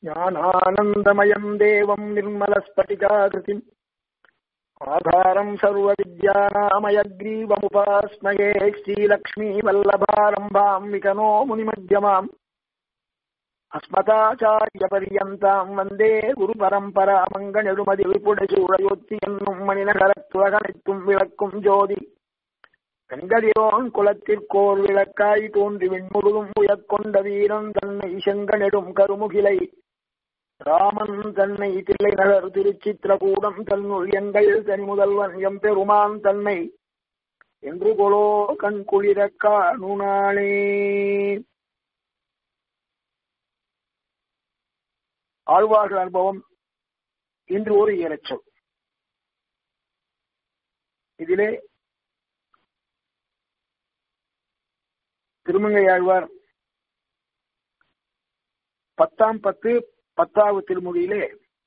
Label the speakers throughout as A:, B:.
A: ज्ञानानन्दमयम् देवम् निर्मलस्फटिकाकृतिम् आधारम् सर्वविद्यानामयग्रीवमुपास्मये श्रीलक्ष्मीवल्लभारम्भाम् विकनो मुनिमध्यमाम् अस्मदाचार्यपर्यन्ताम् वन्दे குருபரம்பராமங்கனெடுமதி விப்புடசூழையொத்தி என்னும் மணிநகரத்துவகனைத்தும் விளக்கும் ஜோதி வெங்கதிரோன் குலத்திற்கோர் விளக்காய் தோன்றி விண்முழுதும் உயக்கொண்ட வீரன் தன்னை செங்கனெடும் கருமுகிலை ராமன் தன்னை தில்லை நகர் திருச்சித்திரகூடம் தன்னுள் எங்கள் தனி முதல்வன் எம்பெருமான் தன்னை என்று கொலோ கண் குளிர காணுனாளே ஆழ்வார்கள் அனுபவம் இன்று ஒரு இயலச்சொல் இதிலே திருமங்கை ஆழ்வார் பத்தாம் பத்து பத்தாவது திருமொழியிலே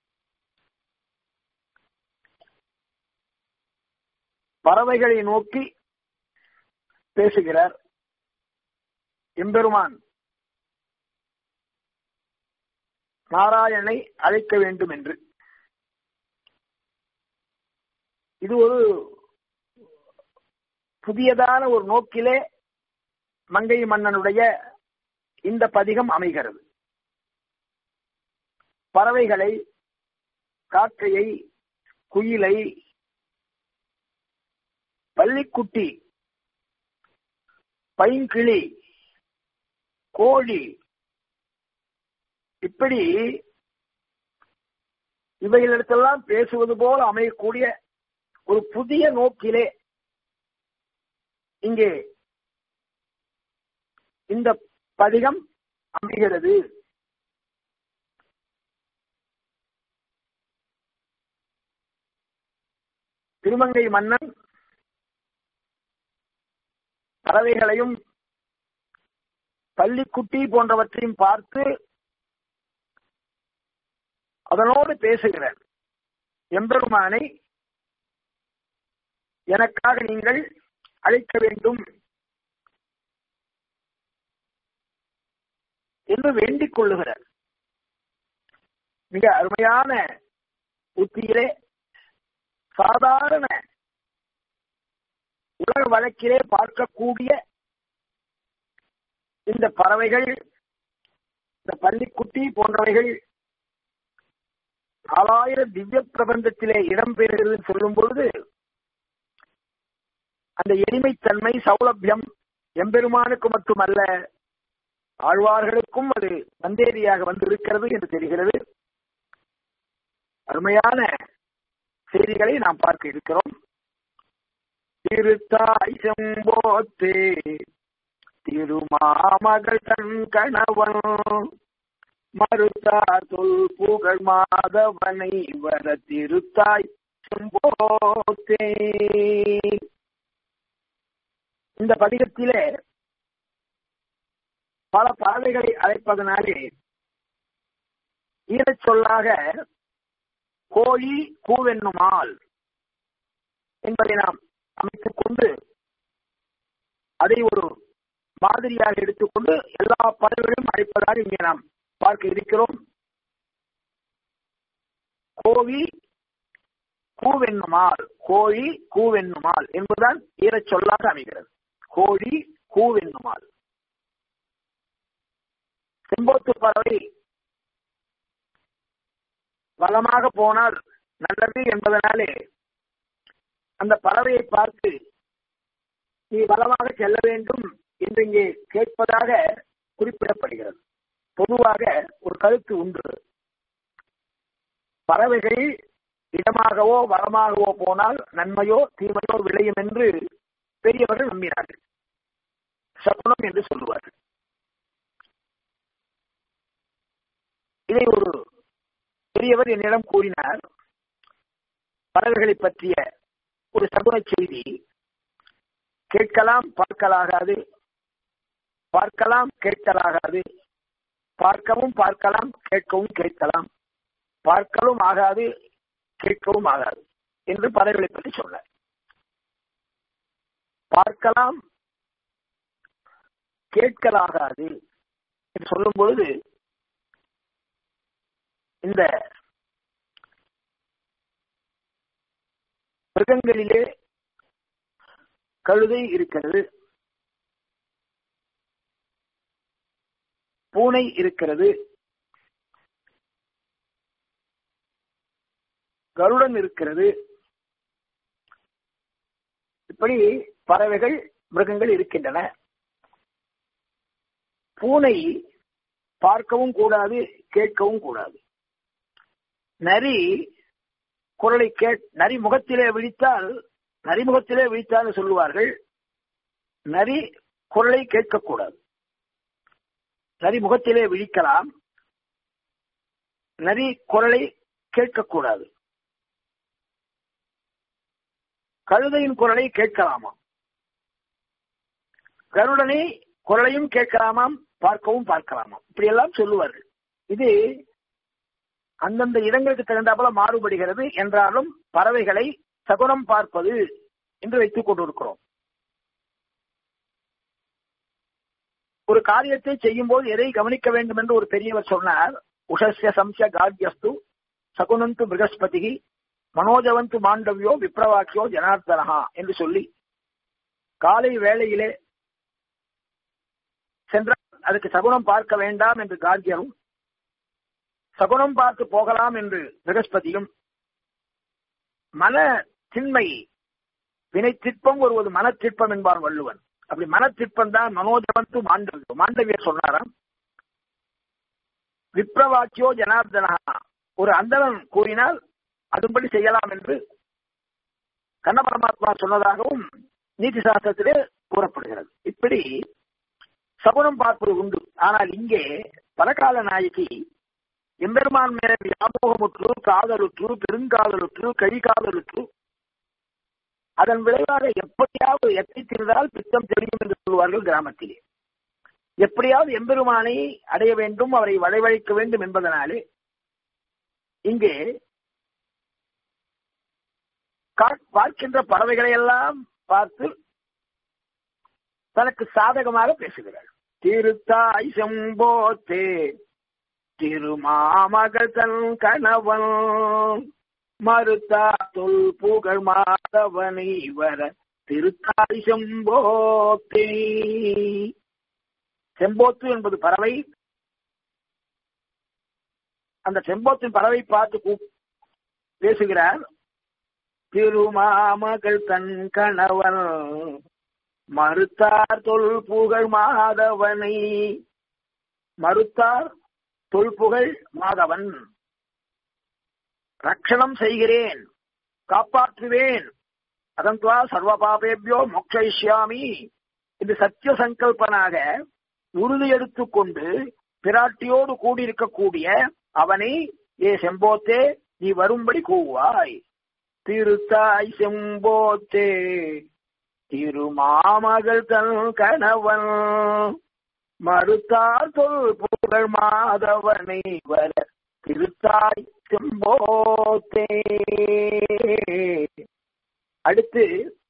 A: பறவைகளை நோக்கி பேசுகிறார் எம்பெருமான் நாராயணனை அழைக்க வேண்டும் என்று இது ஒரு புதியதான ஒரு நோக்கிலே மங்கை மன்னனுடைய இந்த பதிகம் அமைகிறது பறவைகளை காக்கையை குயிலை பள்ளிக்குட்டி பைங்கிளி கோழி இப்படி இவைகளிடத்தெல்லாம் பேசுவது போல அமையக்கூடிய ஒரு புதிய நோக்கிலே இங்கே இந்த பதிகம் அமைகிறது திருமங்கை மன்னன் பறவைகளையும் பள்ளிக்குட்டி போன்றவற்றையும் பார்த்து அதனோடு பேசுகிறார் எம்பெருமானை எனக்காக நீங்கள் அழைக்க வேண்டும் என்று வேண்டிக் கொள்ளுகிறார் மிக அருமையான உத்தியிலே சாதாரண உலக வழக்கிலே பார்க்கக்கூடிய இந்த பறவைகள் இந்த பள்ளிக்குட்டி போன்றவைகள் நாலாயிரம் திவ்ய பிரபந்தத்திலே இடம்பெறுகிறது சொல்லும் பொழுது அந்த எளிமைத்தன்மை சௌலபியம் எம்பெருமானுக்கு மட்டுமல்ல ஆழ்வார்களுக்கும் அது வந்தேரியாக வந்திருக்கிறது என்று தெரிகிறது அருமையான செய்திகளை நாம் பார்க்க இருக்கிறோம் திருத்தாய் செம்போத்தே திருமாமகள் தன் கணவன் மறுத்தார் தொல் புகழ் மாதவனை வர திருத்தாய் செம்போத்தே இந்த பதிகத்திலே பல பறவைகளை அழைப்பதனாலே ஈரச் சொல்லாக கோழி கூவென்னுமால் என்பதை நாம் அமைத்துக் கொண்டு அதை ஒரு மாதிரியாக எடுத்துக்கொண்டு எல்லா பறவைகளையும் அழைப்பதாக இங்கே நாம் பார்க்க இருக்கிறோம் கோவி கூவென்னுமால் கோழி கூவென்னுமால் என்பதுதான் ஈரச் சொல்லாக அமைகிறது கோழி கூவென்னுமால் செம்போத்து பறவை வளமாக போனால் நல்லது என்பதனாலே அந்த பறவையை பார்த்து நீ வளமாக செல்ல வேண்டும் என்று இங்கே கேட்பதாக குறிப்பிடப்படுகிறது பொதுவாக ஒரு கருத்து உண்டு பறவைகள் இடமாகவோ வளமாகவோ போனால் நன்மையோ தீமையோ விளையும் என்று பெரியவர்கள் நம்பினார்கள் சகுனம் என்று சொல்லுவார்கள் இதை ஒரு பெரியவர் என்னிடம் கூறினார் பறவைகளை பற்றிய ஒரு சகுன செய்தி கேட்கலாம் பார்க்கலாகாது பார்க்கலாம் கேட்கலாகாது பார்க்கவும் பார்க்கலாம் கேட்கவும் கேட்கலாம் பார்க்கவும் ஆகாது கேட்கவும் ஆகாது என்று பறவைகளை பற்றி சொன்னார் பார்க்கலாம் கேட்கலாகாது என்று சொல்லும் பொழுது இந்த மிருகங்களிலே கழுதை இருக்கிறது பூனை இருக்கிறது கருடன் இருக்கிறது இப்படி பறவைகள் மிருகங்கள் இருக்கின்றன பூனை பார்க்கவும் கூடாது கேட்கவும் கூடாது நரி குரலை கேட் நரி முகத்திலே விழித்தால் நரிமுகத்திலே விழித்தால் சொல்லுவார்கள் நரி குரலை கேட்கக்கூடாது நரி முகத்திலே விழிக்கலாம் நரி குரலை கேட்கக்கூடாது கழுதையின் குரலை கேட்கலாமா கருடனை குரலையும் கேட்கலாமாம் பார்க்கவும் பார்க்கலாமாம் இப்படி எல்லாம் சொல்லுவார்கள் இது அந்தந்த இடங்களுக்கு தகுந்தாப்புல மாறுபடுகிறது என்றாலும் பறவைகளை சகுனம் பார்ப்பது என்று வைத்துக் கொண்டிருக்கிறோம் ஒரு காரியத்தை செய்யும் போது எதை கவனிக்க வேண்டும் என்று ஒரு பெரியவர் சொன்னார் உஷஸ்ய சம்ச காட்யஸ்து சகுனந்து பிருகஸ்பதி மனோஜவந்து மாண்டவியோ விப்ரவாக்கியோ ஜனார்தனஹா என்று சொல்லி காலை வேளையிலே சென்றால் அதுக்கு சகுனம் பார்க்க வேண்டாம் என்று கார்கியரும் சகுனம் பார்த்து போகலாம் என்று பிரகஸ்பதியும் மன திண்மை வினை திட்பம் ஒருவது மனத்திற்பம் என்பார் வள்ளுவன் அப்படி மனத்திற்பம் தான் மனோஜவந்து மாண்டவியோ மாண்டவியர் சொன்னாராம் விப்ரவாக்கியோ ஜனார்தனஹா ஒரு அந்தரன் கூறினால் அதுபடி செய்யலாம் என்று கண்ண பரமாத்மா சொன்னதாகவும் நீதி சாஸ்திரத்திலே கூறப்படுகிறது இப்படி சகுனம் பார்ப்பது உண்டு ஆனால் இங்கே பலகால நாயகி எம்பெருமான் மேல வியாபோகமுற்று காதலுற்று பெருங்காதலுற்று கழிகாதலுற்று அதன் விளைவாக எப்படியாவது எத்தை திரிந்தால் பித்தம் தெரியும் என்று சொல்வார்கள் கிராமத்திலே எப்படியாவது எம்பெருமானை அடைய வேண்டும் அவரை வளைவழைக்க வேண்டும் என்பதனாலே இங்கே பார்க்கின்ற பறவைகளை எல்லாம் பார்த்து தனக்கு சாதகமாக பேசுகிறாள் திருத்தாய் செம்போத்தே திருமாமகள் தன் கணவன் மறுத்தா தொல் புகழ் மாதவனை வர திருத்தாய் செம்போத்தே செம்போத்து என்பது பறவை அந்த செம்போத்தின் பறவை பார்த்து பேசுகிறார் திருமாமகள் தன் கணவன் மறுத்தார் தொல் புகழ் மாதவனை மறுத்தார் தொல்புகழ் மாதவன் ரட்சணம் செய்கிறேன் காப்பாற்றுவேன் அதன்வா சர்வ பாபேபியோ மோக்ஷயிஷ்யாமி என்று சத்திய சங்கல்பனாக உறுதி எடுத்துக்கொண்டு பிராட்டியோடு கூடியிருக்கக்கூடிய அவனை ஏ செம்போத்தே நீ வரும்படி கூவாய் திருத்தாய் செம்போத்தே திருமாமகள் தன் கணவன் மறுத்தார் தொல் புகழ் மாதவனை வர திருத்தாய் செம்போத்தே அடுத்து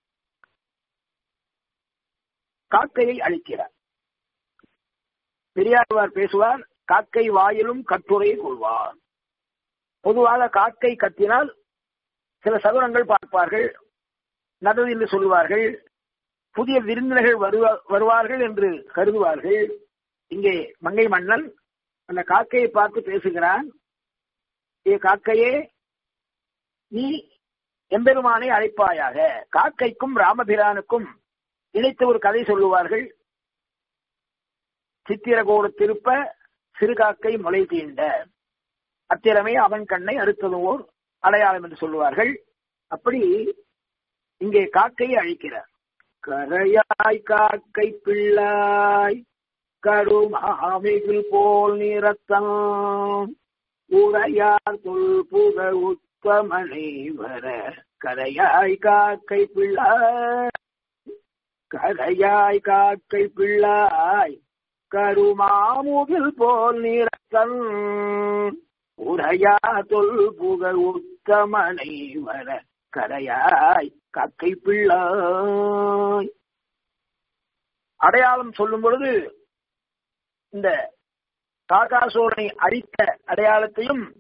A: காக்கையை அழிக்கிறார் பெரியாழ்வார் பேசுவார் காக்கை வாயிலும் கட்டுரை கொள்வார் பொதுவாக காக்கை கத்தினால் சில சதுரங்கள் பார்ப்பார்கள் நல்லது என்று சொல்வார்கள் புதிய விருந்தினர்கள் வருவார்கள் என்று கருதுவார்கள் இங்கே மங்கை மன்னன் அந்த காக்கையை பார்த்து பேசுகிறான் ஏ காக்கையே நீ எம்பெருமானை அழைப்பாயாக காக்கைக்கும் ராமபிரானுக்கும் இணைத்து ஒரு கதை சொல்லுவார்கள் சித்திரகோடு திருப்ப சிறுகாக்கை முளை தீண்ட அத்திரமே அவன் கண்ணை அறுத்ததும் ஓர் அடையாளம் என்று சொல்லுவார்கள் அப்படி இங்கே காக்கையை அழிக்கிறார் கரையாய் காக்கை பிள்ளாய் கடுமாமிகள் போல் நிறத்தம் உரையார் தொல் புகழ் உத்தமனை வர கரையாய் காக்கை பிள்ளாய் கரையாய் காக்கை பிள்ளாய் கருமாமுகில் போல் நிறத்தன் உரையா தொல் புகழ் உத்தமனை வர கரையாய் காக்கை பிள்ளாய் அடையாளம் சொல்லும் பொழுது இந்த காகாசோரனை அழித்த அடையாளத்தையும்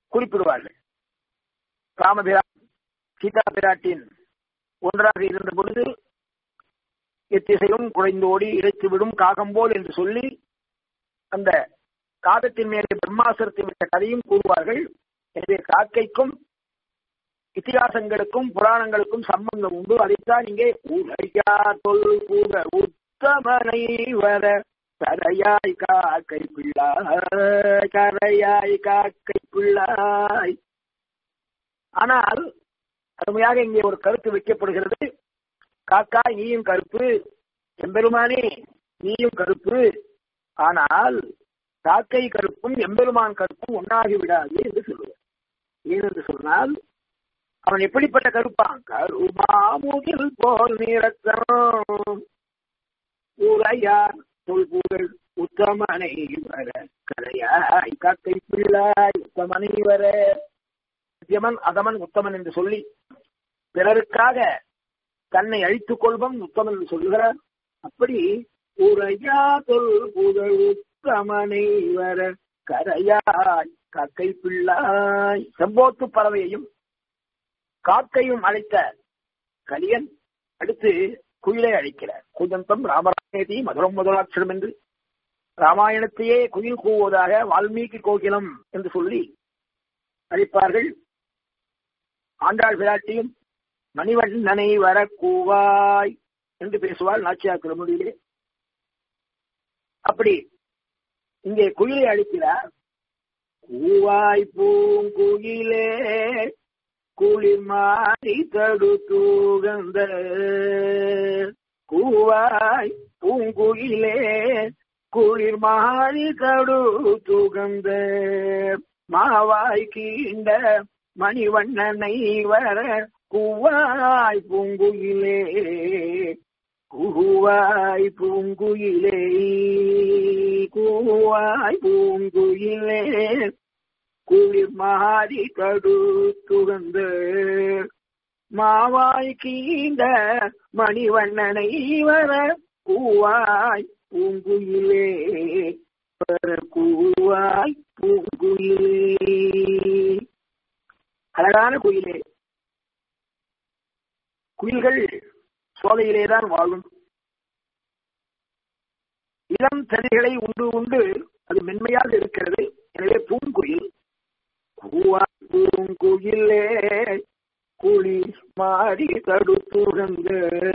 A: குறிப்பிடுவார்கள் ராமபிரா சீதா பிராட்டின் ஒன்றாக இருந்த பொழுது எத்திசையும் குறைந்தோடி இறைத்துவிடும் காகம்போல் என்று சொல்லி அந்த காகத்தின் மேலே பிரம்மாசுரத்தை விட்ட கதையும் கூறுவார்கள் எனவே காக்கைக்கும் இத்திகாசங்களுக்கும் புராணங்களுக்கும் சம்பந்தம் உண்டு அதைத்தான் இங்கே உரையா தொல் கூற உத்தமனை வர கரையாய் காக்கை பிள்ளாய் கரையாய் காக்கை பிள்ளாய் ஆனால் அருமையாக இங்கே ஒரு கருத்து வைக்கப்படுகிறது காக்கா நீயும் கருப்பு எம்பெருமானே நீயும் கருப்பு ஆனால் காக்கை கருப்பும் எம்பெருமான் கருப்பும் ஒன்றாகி விடாது என்று சொல்லுவார் ஏனென்று சொன்னால் அவன் எப்படிப்பட்ட கருப்பான் கருமாமுகில் போல் நிறக்கம் ஊரையார் தொல்புகள் உத்தமனை வர கலையாய் காக்கை பிள்ளாய் உத்தமனை வர யமன் அதமன் உத்தமன் என்று சொல்லி பிறருக்காக தன்னை அழித்துக் கொள்வன் உத்தமன் என்று சொல்லுகிறார் அப்படி உரையா தொல் புகழ் உத்தமனை வர கரையாய் காக்கை பிள்ளாய் செம்போத்து பறவையையும் காக்கையும் அழைத்த கலியன் அடுத்து குயிலை அழைக்கிறார் குதந்தம் ராமராயதி மதுரம் முதலாட்சரம் என்று ராமாயணத்தையே குயில் கூவுவதாக வால்மீகி கோகிலம் என்று சொல்லி அழைப்பார்கள் ஆண்டாள் விராட்டியும் மணிவண்ணனை வர கூவாய் என்று பேசுவாள் நாச்சியார் திருமொழியிலே அப்படி இங்கே குயிலை அழைக்கிறார் கூவாய் பூங்குயிலே குளிர் மாறி தடுத்தூகந்த கூவாய் பூங்குயிலே குளிர் மாறி தடுத்துகந்த மாவாய் கீண்ட மணிவண்ணனை வர கூவாய் பூங்குயிலே கூவாய் பூங்குயிலே கூவாய் பூங்குயிலே குளிர் மாறி கடுத்துகந்த மாவாய் கீண்ட மணிவண்ணனை வர கூவாய் பூங்குயிலே வர கூவாய் பூங்குயிலே அழகான குயிலே குயில்கள் சோலையிலேதான் வாழும் இளம் தனிகளை உண்டு உண்டு அது மென்மையாக இருக்கிறது எனவே பூங்குயில் பூங்குயிலே குளி மாறி தடுத்துறந்த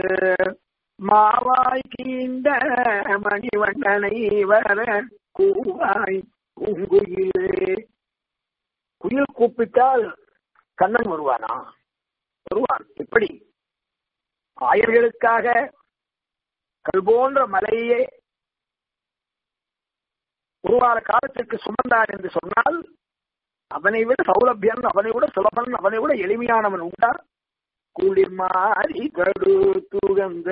A: மாவாய் கீண்ட மணிவண்ணனை வர கூவாய் பூங்குயிலே குயில் கூப்பிட்டால் கண்ணன் வருவானா வருவான் எப்படி ஆயர்களுக்காக கல் போன்ற மலையே ஒரு வார காலத்திற்கு சுமந்தான் என்று சொன்னால் அவனை விட சௌலபியன் அவனை விட சுலபன் அவனை விட எளிமையானவன் உண்டா குளிர் மாறி கடு துகந்த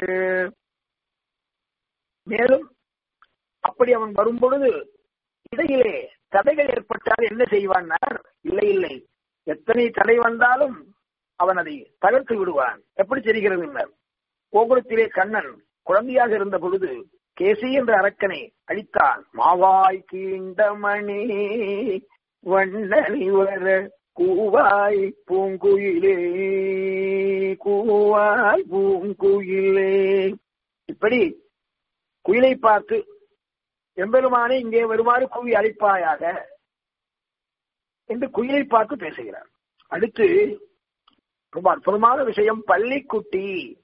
A: மேலும் அப்படி அவன் வரும் பொழுது இடையிலே தடைகள் ஏற்பட்டால் என்ன செய்வான்னார் இல்லை இல்லை எத்தனை தடை வந்தாலும் அவன் அதை தகர்த்து விடுவான் எப்படி தெரிகிறது கோகுலத்திலே கண்ணன் குழந்தையாக இருந்த பொழுது கேசி என்ற அரக்கனை அழித்தான் மாவாய் கீண்டமணி வண்ணனி வர கூவாய் பூங்குயிலே கூவாய் பூங்குயிலே இப்படி குயிலை பார்த்து எம்பெருமானை இங்கே வருமாறு கூவி அழைப்பாயாக என்று குயிலை பார்த்து பேசுகிறார் அடுத்து ரொம்ப அற்புதமான விஷயம் பள்ளிக்குட்டி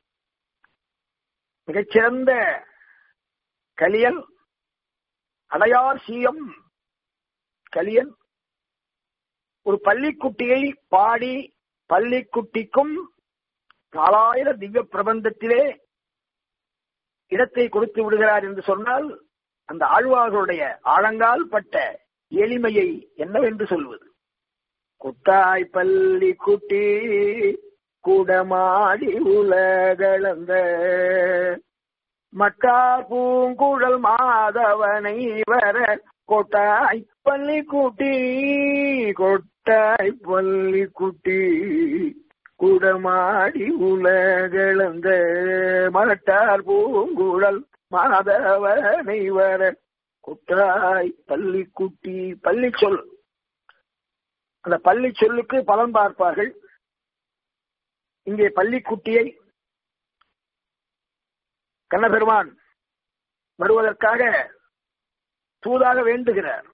A: மிகச்சிறந்த கலியன் அடையார் சீயம் கலியன் ஒரு பள்ளிக்குட்டியை பாடி பள்ளிக்குட்டிக்கும் நாலாயிர திவ்ய பிரபந்தத்திலே இடத்தை கொடுத்து விடுகிறார் என்று சொன்னால் அந்த ஆழ்வார்களுடைய ஆழங்கால் பட்ட எளிமையை என்னவென்று சொல்வது குட்டாய் பள்ளி குட்டி குடமாடி உலகளந்த மட்டார் பூங்குழல் மாதவனை வர கொட்டாய் பள்ளி குட்டி கொட்டாய் பள்ளி குட்டி குடமாடி உலகளந்த மட்டார் பூங்குழல் மாதவனை வர கொட்டாய் பள்ளி குட்டி பள்ளி சொல் அந்த பள்ளி சொல்லுக்கு பலன் பார்ப்பார்கள் இங்கே பள்ளிக்குட்டியை கண்ணபெருமான் வருவதற்காக தூதாக வேண்டுகிறார்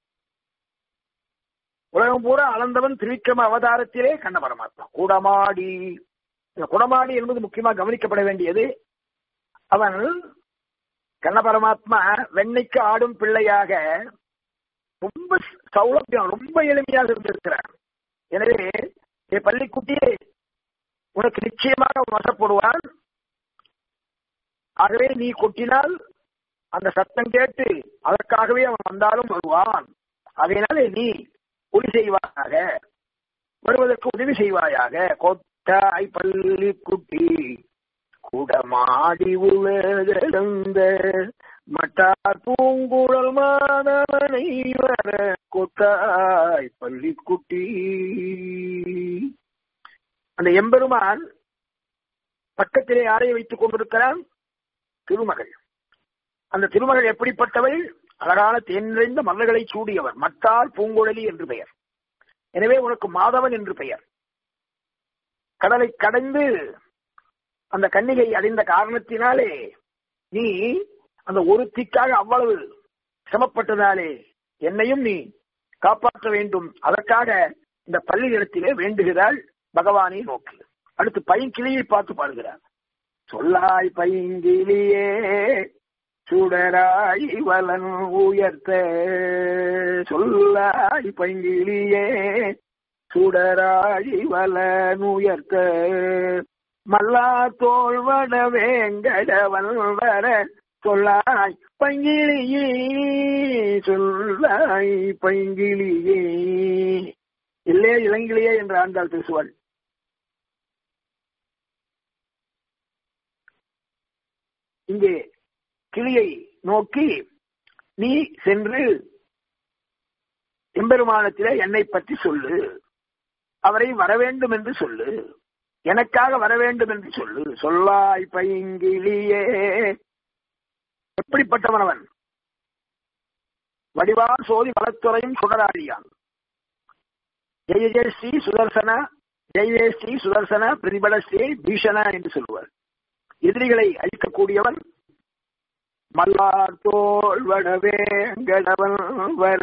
A: உலகம் பூரா அளந்தவன் திரிவிக்ரம அவதாரத்திலே கண்ண பரமாத்மா குடமாடி இந்த குடமாடி என்பது முக்கியமா கவனிக்கப்பட வேண்டியது அவன் கண்ண பரமாத்மா வெண்ணைக்கு ஆடும் பிள்ளையாக ரொம்ப சௌலபியம் ரொம்ப எளிமையாக இருந்திருக்கிறார் எனவே என் பள்ளிக்குட்டியே உனக்கு நிச்சயமாக வசப்படுவான் ஆகவே நீ கொட்டினால் அந்த சத்தம் கேட்டு அதற்காகவே அவன் வந்தாலும் வருவான் அதனாலே நீ உதவி செய்வாயாக வருவதற்கு உதவி செய்வாயாக கொட்டாய் பள்ளி குட்டி குடமாடி உலகிழந்த மட்டார் பூங்குழல் மாதவனை வர கொட்டாய் பள்ளி குட்டி அந்த எம்பெருமான் பக்கத்திலே யாரை வைத்துக் கொண்டிருக்கிறான் திருமகள் அந்த திருமகள் எப்படிப்பட்டவள் அழகான தேன் நிறைந்த மலர்களை சூடியவர் மட்டால் பூங்குழலி என்று பெயர் எனவே உனக்கு மாதவன் என்று பெயர் கடலை கடந்து அந்த கன்னிகை அடைந்த காரணத்தினாலே நீ அந்த ஒருத்திக்காக அவ்வளவு சிரமப்பட்டதாலே என்னையும் நீ காப்பாற்ற வேண்டும் அதற்காக இந்த பள்ளியிடத்திலே வேண்டுகிறாள் பகவானை நோக்கி அடுத்து பைங்கிளியை பார்த்து பாடுகிறார் சொல்லாய் பைங்கிலியே சுடராய் வலன் உயர்த்த சொல்லாய் பைங்கிலியே சுடராய் வலன் உயர்த்த மல்லா தோல்வட வேங்கடவன் வர சொல்லாய் பைங்கிலியே சொல்லாய் பைங்கிலியே இல்லே இளங்கிலியே என்று ஆண்டாள் பேசுவாள் இங்கே கிளியை நோக்கி நீ சென்று எம்பெருமானத்திலே என்னை பற்றி சொல்லு அவரை வர வேண்டும் என்று சொல்லு எனக்காக வர வேண்டும் என்று சொல்லு சொல்லாய் பைங்கிலியே எப்படிப்பட்டவன் அவன் வடிவார் சோதி வளத்துறையும் சுடராடியான் ஜெய ஜெய ஸ்ரீ சுதர்சன ஜெய ஜெய ஸ்ரீ சுதர்சன பிரதிபல ஸ்ரீ பீஷண என்று சொல்லுவார் எதிரிகளை அழிக்கக்கூடியவன் மல்லார் தோல் வடவேங்கடவன் வர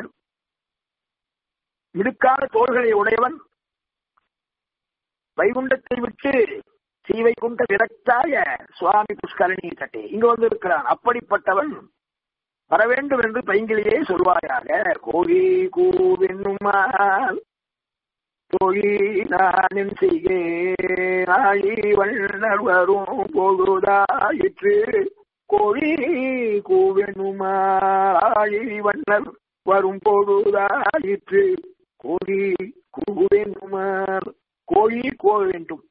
A: மிடுக்கான தோள்களை உடையவன் வைகுண்டத்தை விட்டு ஸ்ரீவைகுண்ட விரக்தாய சுவாமி புஷ்கரணி கட்டே இங்கு வந்து இருக்கிறான் அப்படிப்பட்டவன் வர வேண்டும் என்று பைங்கிலேயே சொல்வாயாக கோழி கூவென்னுமால் தொழி நானின் செய்கேன் ஆழி வண்ணர் வரும் பொழுதாயிற்று கோழி கூவெனுமாழி வண்ணர் வரும் பொழுதாயிற்று கோழி கூவெனுமார் கோழி கோவ வேண்டும்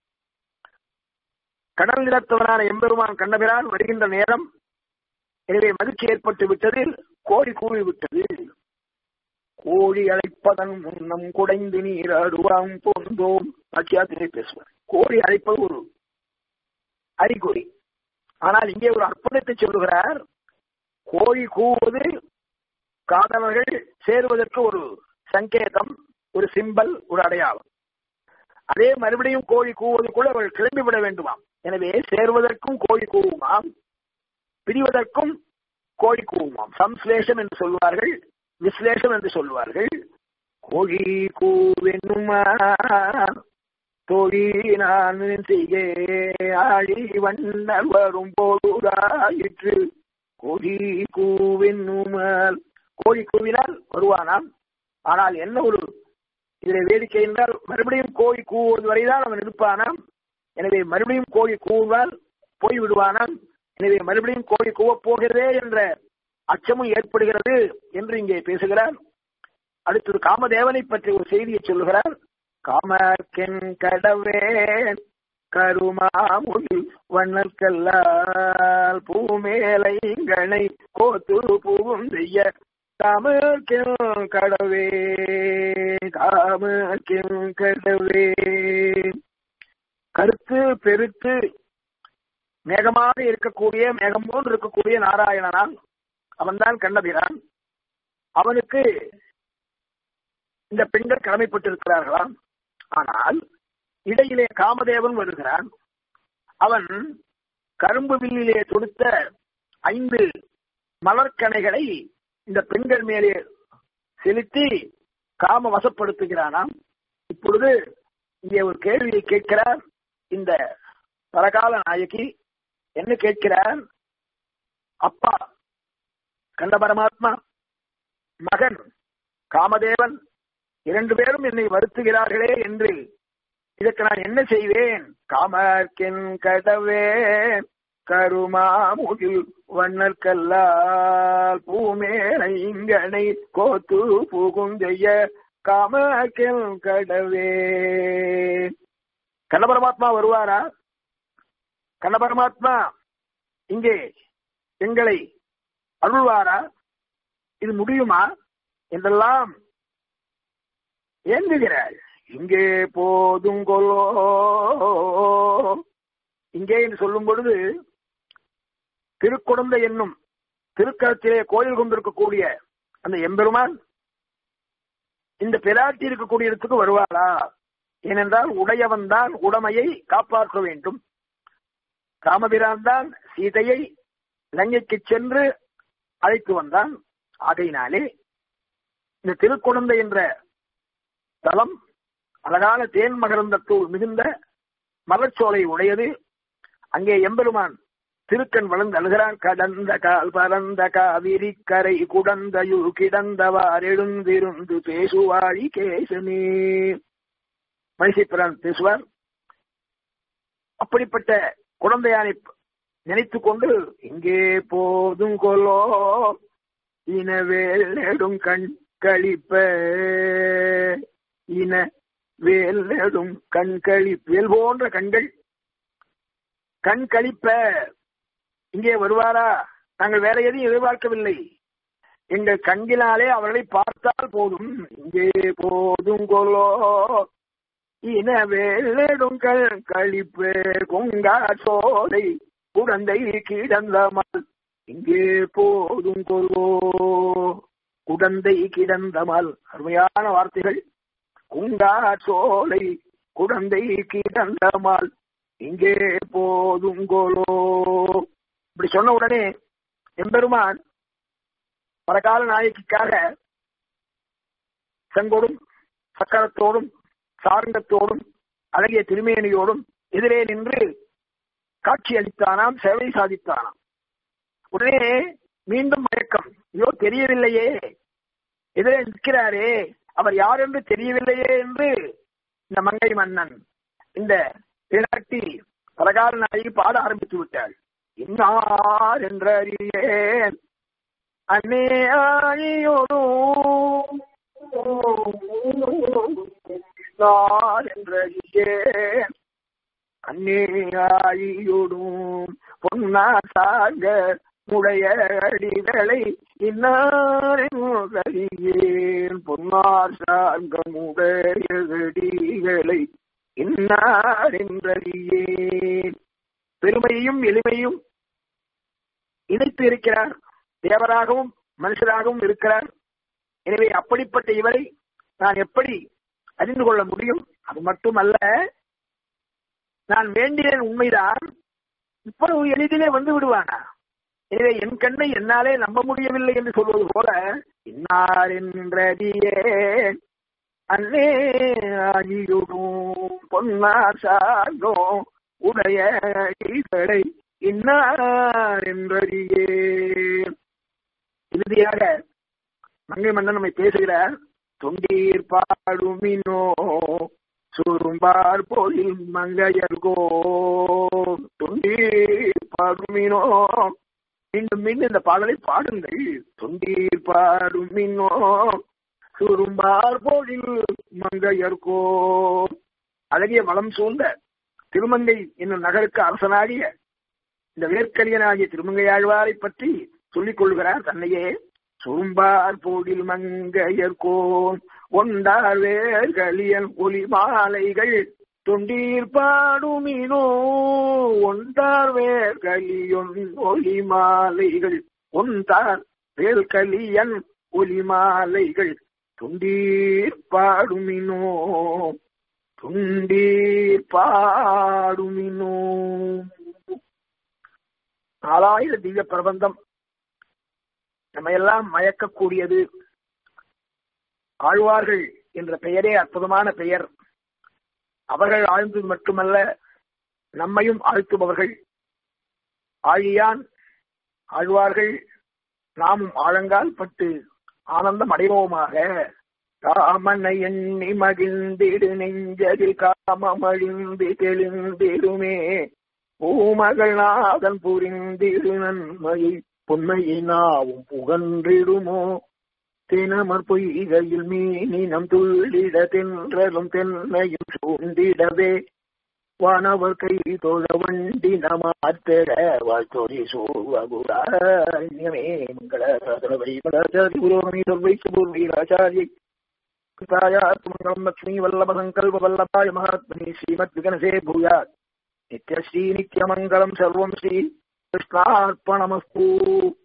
A: கடல் நிறத்தவனான எம்பெருமான் கண்ணபிரான் வருகின்ற நேரம் எனவே மகிழ்ச்சி ஏற்பட்டு விட்டது கோழி கூவி விட்டது கோழி அழைப்பதன் முன்னம் குடைந்து நீர் அடுவாம் போந்தோம் பாக்கியாத்திரை பேசுவார் கோழி அழைப்பது ஒரு அறிகுறி ஆனால் இங்கே ஒரு அற்புதத்தை சொல்லுகிறார் கோழி கூவுவது காதலர்கள் சேருவதற்கு ஒரு சங்கேதம் ஒரு சிம்பல் ஒரு அடையாளம் அதே மறுபடியும் கோழி கூவுவதற்குள் அவர்கள் கிளம்பி விட வேண்டுமாம் எனவே சேருவதற்கும் கோழி கூவுமாம் பிரிவதற்கும் கோழி கூவுமாம் சம்ஸ்லேஷம் என்று சொல்வார்கள் விஸ்லேஷம் என்று சொல்வார்கள் கோழி கூவென்னுமா தோழி நான் செய்கே ஆழி வண்ணர் வரும் போதாயிற்று கோழி கூவென்னுமால் கோழி கூவினால் வருவானாம் ஆனால் என்ன ஒரு இதில் வேடிக்கை என்றால் மறுபடியும் கோழி கூவுவது வரைதான் அவன் இருப்பானாம் எனவே மறுபடியும் கோழி கூவால் போய் விடுவானாம் எனவே மறுபடியும் கோழி கூவப் போகிறதே என்ற அச்சமும் ஏற்படுகிறது என்று இங்கே பேசுகிறார் அடுத்தது காமதேவனை பற்றி ஒரு செய்தியை சொல்லுகிறார் காமர்கென் கடவே கருமாமொழி வண்ணற்கல்லால் பூமேலைங்கனை கோத்து பூவும் செய்ய காமர்கென் கடவே காமர்கென் கடவே கருத்து பெருத்து மேகமாக இருக்கக்கூடிய மேகம் போன்று இருக்கக்கூடிய நாராயணனான் அவன்தான் கண்ணபிரான் அவனுக்கு இந்த பெண்கள் கடமைப்பட்டிருக்கிறார்களாம் ஆனால் இடையிலே காமதேவன் வருகிறான் அவன் கரும்பு வில்லிலே தொடுத்த ஐந்து மலர்கனைகளை இந்த பெண்கள் மேலே செலுத்தி காம வசப்படுத்துகிறானாம் இப்பொழுது இங்கே ஒரு கேள்வியை கேட்கிறார் இந்த பரகால நாயகி என்ன கேட்கிறார் அப்பா கண்ட பரமாத்மா மகன் காமதேவன் இரண்டு பேரும் என்னை வருத்துகிறார்களே என்று இதற்கு நான் என்ன செய்வேன் காமர்க்கின் கடவே கருமாமுகில் வண்ணற்கல்லால் பூமேனை இங்கனை கோத்து புகுந்தைய காமர்க்கின் கடவே கண்ணபரமாத்மா வருவாரா கண்ணபரமாத்மா இங்கே எங்களை அருள்வாரா இது முடியுமா என்றெல்லாம் ஏங்குகிறாள் இங்கே போதுங்கொலோ இங்கே என்று சொல்லும் பொழுது திருக்குடந்தை என்னும் திருக்கரத்திலே கோயில் கொண்டிருக்கக்கூடிய அந்த எம்பெருமான் இந்த பிராட்டி இருக்கக்கூடிய இடத்துக்கு வருவாரா ஏனென்றால் உடையவன் தான் உடமையை காப்பாற்ற வேண்டும் ராமபிரான் தான் சீதையை இலங்கைக்கு சென்று அழைத்து வந்தான் ஆகையினாலே இந்த திருக்குழந்தை என்ற தலம் அழகான தேன் மகரந்தத்தூள் மிகுந்த மலர்ச்சோலை உடையது அங்கே எம்பெருமான் திருக்கண் வளர்ந்து அழுகிறான் கடந்த கால் பரந்த காவிரி கரை குடந்தையுள் கிடந்தவார் எழுந்திருந்து பேசுவாழி கேசனே மணிசிப்பிரான் பேசுவார் அப்படிப்பட்ட குழந்தையானை நினைத்துக் கொண்டு இங்கே போதும் கொலோ இனவேல் நெடும் கண் கழிப்ப இன வேல் நெடும் கண் கழிப்பேல் போன்ற கண்கள் கண் கழிப்ப இங்கே வருவாரா நாங்கள் வேற எதையும் எதிர்பார்க்கவில்லை எங்கள் கண்கினாலே அவர்களை பார்த்தால் போதும் இங்கே போதும் கொலோ இன வேலெடும் கண் கழிப்பு கொங்கா சோலை குழந்தை கிடந்தமல் இங்கே போதும் கொலோ குடந்தை கிடந்தமல் அருமையான வார்த்தைகள் குங்கா சோலை குடந்தை கிடந்தமல் இங்கே போதும் கொலோ இப்படி சொன்ன உடனே எம்பெருமான் பரகால நாயகிக்காக செங்கோடும் சக்கரத்தோடும் சாரங்கத்தோடும் அழகிய திருமேனியோடும் எதிரே நின்று காட்சி அளித்தானாம் சேவை சாதித்தானாம் உடனே மீண்டும் மயக்கம் ஐயோ தெரியவில்லையே எதிரே நிற்கிறாரே அவர் யார் என்று தெரியவில்லையே என்று இந்த மங்கை மன்னன் இந்த பிராட்டி பலகார நாயகி பாட ஆரம்பித்து விட்டாள் இன்னார் என்ற அறியேன் அன்னே ஆழியோடும் என்றறியேன் அன்னே ஆழியோடும் பொன்னா சாங்க முடைய அடிகளை இன்னாரின் பொன்னார் சார்கமுடைய அடிகளை இன்னாரென்றறியேன் பெருமையும் எளிமையும் இணைத்து இருக்கிறார் தேவராகவும் மனுஷராகவும் இருக்கிறார் எனவே அப்படிப்பட்ட இவரை நான் எப்படி அறிந்து கொள்ள முடியும் அது மட்டுமல்ல நான் வேண்டியேன் உண்மைதான் இவ்வளவு எளிதிலே வந்து விடுவானா எனவே என் கண்ணை என்னாலே நம்ப முடியவில்லை என்று சொல்வது போல இன்னார் என்றறியே அன்னே ஆகியுடும் பொன்னார் சார்ந்தோ உடைய ஈசடை இன்னார் என்றறியே இறுதியாக மங்கை மன்னன் நம்மை பேசுகிறார் தொண்டீர் பாடுமினோ சுரும்பார் போதில் மங்கையர்கோ தொண்டீர் பாடுமினோ மீண்டும் மீண்டும் இந்த பாடலை பாடுங்கள் தொண்டீர் பாடுமினோ சுரும்பார் போதில் மங்கையர்கோ அழகிய வளம் சூழ்ந்த திருமங்கை என்னும் நகருக்கு அரசனாகிய இந்த வேர்க்கரியனாகிய திருமங்கையாழ்வாரை பற்றி சொல்லிக் கொள்கிறார் தன்னையே சுரும்பார் போடில் மங்கையர்கோன் ஒண்டார் வேர்களியன் ஒலி மாலைகள் தொண்டீர் பாடுமினோ ஒன்றார் வேர்களியொன் ஒலி மாலைகள் ஒன்றார் வேர்கலியன் ஒலி மாலைகள் துண்டீர் பாடுமினோ துண்டீர் பாடுமினோ நாலாயிர திவ்ய பிரபந்தம் நம்ம எல்லாம் மயக்கக்கூடியது ஆழ்வார்கள் என்ற பெயரே அற்புதமான பெயர் அவர்கள் ஆழ்ந்தது மட்டுமல்ல நம்மையும் ஆழ்த்துபவர்கள் ஆழியான் ஆழ்வார்கள் நாமும் ஆழங்கால் பட்டு ஆனந்தம் அடைவோமாக காமனை எண்ணி மகிழ்ந்திடு நெஞ்சதில் காமம் அழிந்து தெளிந்திடுமே பூமகள் நாதன் புரிந்திடு நன்மையை பொன்மையை நாவும் புகன்றிடுமோ தினமர் பொய்கையில் மீனினம் துள்ளிட தென்றலும் தென்னையும் சூழ்ந்திடவே வானவர் கை தோழ வண்டி நமாத்தட வாழ்த்தோரி சோழகுராண்யமே மங்கள சாதனவை மலாச்சாரி புரோகமி சொல்வை சுபூர்வீராச்சாரியை கிருதாயாத் மங்களம் லக்ஷ்மி வல்லப சங்கல்ப வல்லபாய மகாத்மனி ஸ்ரீமத் விகனசே பூயாத் நித்யஸ்ரீ நித்யமங்கலம் சர்வம் ஸ்ரீ கிருஷ்ணார்ப்பணமஸ்து